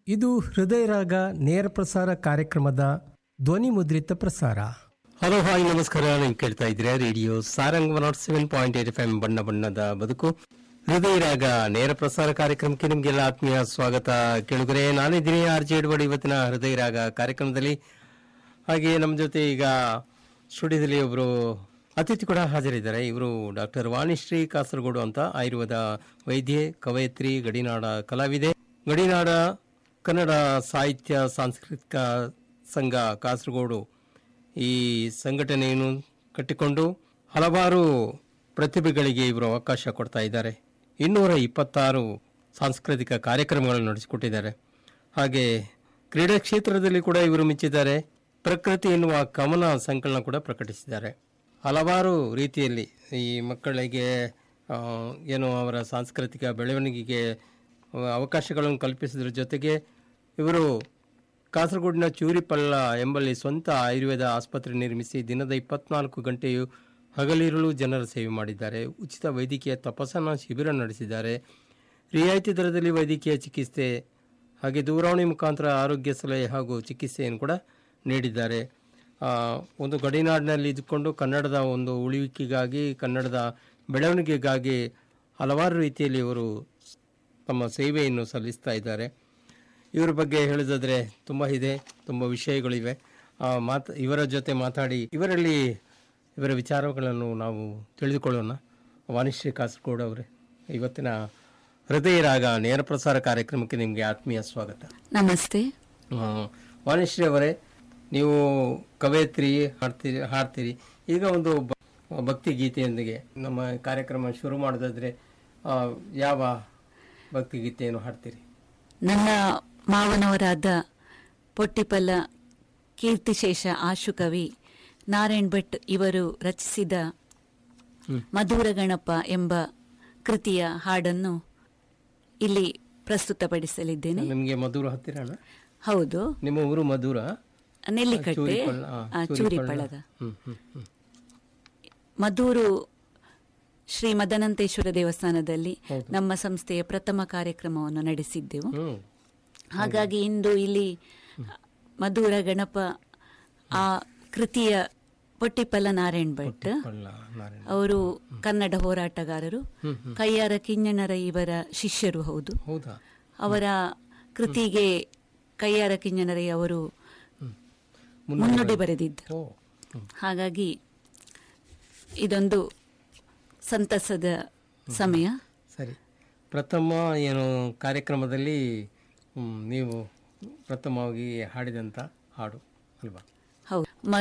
ಇದು ಹೃದಯ ರಾಗ ನೇರ ಪ್ರಸಾರ ಕಾರ್ಯಕ್ರಮದ ಧ್ವನಿ ಮುದ್ರಿತ ಪ್ರಸಾರ ಹಲೋ ಹಾಯ್ ನಮಸ್ಕಾರ ನೀವು ಕೇಳ್ತಾ ಇದ್ದೀರಾ radio Sarang not seven point eight F M ಬಣ್ಣ ಬಣ್ಣದ ಬದುಕು ಹೃದಯ ರಾಗ ನೇರ ಪ್ರಸಾರ ಕಾರ್ಯಕ್ರಮಕ್ಕೆ ನಿಮಗೆಲ್ಲ ಆತ್ಮೀಯ ಸ್ವಾಗತ ಕೇಳುಗರೆ ನಾನಿದ್ದೀನಿ ಆರ್ ಜೆ ಎಡ್ವಡ್ ಇವತ್ತಿನ ಹೃದಯ ರಾಗ ಕಾರ್ಯಕ್ರಮದಲ್ಲಿ ಹಾಗೆ ನಮ್ಮ ಜೊತೆ ಈಗ ಸ್ಟುಡಿಯೋದಲ್ಲಿ ಒಬ್ಬರು ಅತಿಥಿ ಕೂಡ ಹಾಜರಿದ್ದಾರೆ ಇವರು ಡಾಕ್ಟರ್ ವಾಣಿಶ್ರೀ ಕಾಸರಗೋಡು ಅಂತ ಆಯುರ್ವೇದ ವೈದ್ಯೆ ಕವಯತ್ರಿ ಗಡಿನಾಡ ಕಲಾವಿದೆ ಗಡಿನಾಡ ಕನ್ನಡ ಸಾಹಿತ್ಯ ಸಾಂಸ್ಕೃತಿಕ ಸಂಘ ಕಾಸರಗೋಡು ಈ ಸಂಘಟನೆಯನ್ನು ಕಟ್ಟಿಕೊಂಡು ಹಲವಾರು ಪ್ರತಿಭೆಗಳಿಗೆ ಇವರು ಅವಕಾಶ ಕೊಡ್ತಾ ಇದ್ದಾರೆ ಇನ್ನೂರ ಇಪ್ಪತ್ತಾರು ಸಾಂಸ್ಕೃತಿಕ ಕಾರ್ಯಕ್ರಮಗಳನ್ನು ನಡೆಸಿಕೊಟ್ಟಿದ್ದಾರೆ ಹಾಗೆ ಕ್ರೀಡಾ ಕ್ಷೇತ್ರದಲ್ಲಿ ಕೂಡ ಇವರು ಮಿಂಚಿದ್ದಾರೆ ಪ್ರಕೃತಿ ಎನ್ನುವ ಕವನ ಸಂಕಲನ ಕೂಡ ಪ್ರಕಟಿಸಿದ್ದಾರೆ ಹಲವಾರು ರೀತಿಯಲ್ಲಿ ಈ ಮಕ್ಕಳಿಗೆ ಆ, ಏನು ಅವರ ಸಾಂಸ್ಕೃತಿಕ ಬೆಳವಣಿಗೆಗೆ ಆ, ಅವಕಾಶಗಳನ್ನು ಕಲ್ಪಿಸಿದ್ರ ಜೊತೆಗೆ ಇವರು ಕಾಸರಗೋಡಿನ ಚೂರಿಪಳ್ಳ ಎಂಬಲ್ಲಿ ಸ್ವಂತ ಆಯುರ್ವೇದ ಆಸ್ಪತ್ರೆ ನಿರ್ಮಿಸಿ ದಿನದ ಇಪ್ಪತ್ನಾಲ್ಕು ಗಂಟೆಯು ಹಗಲಿರುಳು ಜನರ ಸೇವೆ ಮಾಡಿದ್ದಾರೆ ಉಚಿತ ವೈದ್ಯಕೀಯ ತಪಾಸಣಾ ಶಿಬಿರ ನಡೆಸಿದ್ದಾರೆ ರಿಯಾಯಿತಿ ದರದಲ್ಲಿ ವೈದ್ಯಕೀಯ ಚಿಕಿತ್ಸೆ ಹಾಗೆ ದೂರವಾಣಿ ಮುಖಾಂತರ ಆರೋಗ್ಯ ಸಲಹೆ ಹಾಗೂ ಚಿಕಿತ್ಸೆಯನ್ನು ಕೂಡ ನೀಡಿದ್ದಾರೆ ಆ, ಒಂದು ಗಡಿನಾಡಿನಲ್ಲಿ ಇದ್ದುಕೊಂಡು ಕನ್ನಡದ ಒಂದು ಉಳಿವಿಕೆಗಾಗಿ ಕನ್ನಡದ ಬೆಳವಣಿಗೆಗಾಗಿ ಹಲವಾರು ರೀತಿಯಲ್ಲಿ ಇವರು ತಮ್ಮ ಸೇವೆಯನ್ನು ಸಲ್ಲಿಸ್ತಾ ಇದ್ದಾರೆ ಇವರ ಬಗ್ಗೆ ಹೇಳೋದಾದ್ರೆ ತುಂಬ ಇದೆ ತುಂಬ ವಿಷಯಗಳಿವೆ ಆ, ಮಾತ್ ಇವರ ಜೊತೆ ಮಾತಾಡಿ ಇವರಲ್ಲಿ ಇವರ ವಿಚಾರಗಳನ್ನು ನಾವು ತಿಳಿದುಕೊಳ್ಳೋಣ ವಾಣಿಶ್ರೀ ಕಾಸರಗೋಡು ಅವರೇ ಇವತ್ತಿನ ಹೃದಯ ರಾಗ ನೇರ ಪ್ರಸಾರ ಕಾರ್ಯಕ್ರಮಕ್ಕೆ ನಿಮಗೆ ಆತ್ಮೀಯ ಸ್ವಾಗತ ನಮಸ್ತೆ ಆ, ವಾಣಿಶ್ರೀ ಅವರೇ ನೀವು ಕವಯತ್ರಿ ಹಾಡ್ತೀರಿ ಹಾಡ್ತೀರಿ ಈಗ ಒಂದು ಬ- ಭಕ್ತಿ ಗೀತೆಯೊಂದಿಗೆ ನಮ್ಮ ಕಾರ್ಯಕ್ರಮ ಶುರು ಮಾಡೋದಾದ್ರೆ ಆ, ಯಾವ ಭಕ್ತಿ ಗೀತೆಯನ್ನು ಹಾಡ್ತೀರಿ ನನ್ನ ಮಾವನವರಾದ ಪೊಟ್ಟಿಪಲ್ಲ ಕೀರ್ತಿಶೇಷ ಆಶುಕವಿ ನಾರಾಯಣ್ ಭಟ್ ಇವರು ರಚಿಸಿದ ಮಧುರ ಗಣಪ ಎಂಬ ಕೃತಿಯ ಹಾಡನ್ನು ಇಲ್ಲಿ ಪ್ರಸ್ತುತಪಡಿಸಲಿದ್ದೇನೆ ನಿಮಗೆ ಮಧುರ ಹತ್ತಿರನ ಹೌದು ನಿಮ್ಮ ಊರು ಮಧುರ ನೆಲ್ಲಿಕಟ್ಟೆ ಚೂರಿಪಳ್ಳ, ಆ, ಆ, ಚೂರಿಪಳ್ಳ. ಚೂರಿಪಳ್ಳದ ಹ್ಮ್ ಹ್ಮ್ ಹ್ಮ್ ಮಧೂರು ಶ್ರೀ ಮದನಂತೇಶ್ವರ ದೇವಸ್ಥಾನದಲ್ಲಿ ನಮ್ಮ ಸಂಸ್ಥೆಯ ಪ್ರಥಮ ಕಾರ್ಯಕ್ರಮವನ್ನು ನಡೆಸಿದ್ದೆವು ಹ್ಮ್ ಹಾಗಾಗಿ ಇಂದು ಇಲ್ಲಿ ಮಧುರ ಗಣಪ ಆ ಕೃತಿಯ ಪೊಟ್ಟಿಪಲ್ಲ ನಾರಾಯಣ್ ಭಟ್ ಪಳ್ಳ ನಾರಾಯಣ ಅವರು ಕನ್ನಡ ಹೋರಾಟಗಾರರು ಕೈಯಾರ ಕಿಂಜಣ್ಣರ ಇವರ ಶಿಷ್ಯರು ಹೌದು ಹೌದಾ ಅವರ ಕೃತಿಗೆ ಕೈಯಾರ ಕಿಂಜನರೈ ಅವರು ಮುನ್ನುಡಿ ಬರೆದಿದ್ದರು ಓ ಹ್ಮ್. ಹಾಗಾಗಿ ಇದೊಂದು ಸಂತಸದ ಸಮಯ ಸರಿ ಪ್ರಥಮ ಏನು ಕಾರ್ಯಕ್ರಮದಲ್ಲಿ ಹ್ಮ್, ನೀವು ಪ್ರಥಮವಾಗಿ ಹಾಡಿದಂಥ ಹಾಡು ಅಲ್ವಾ ಹೌದು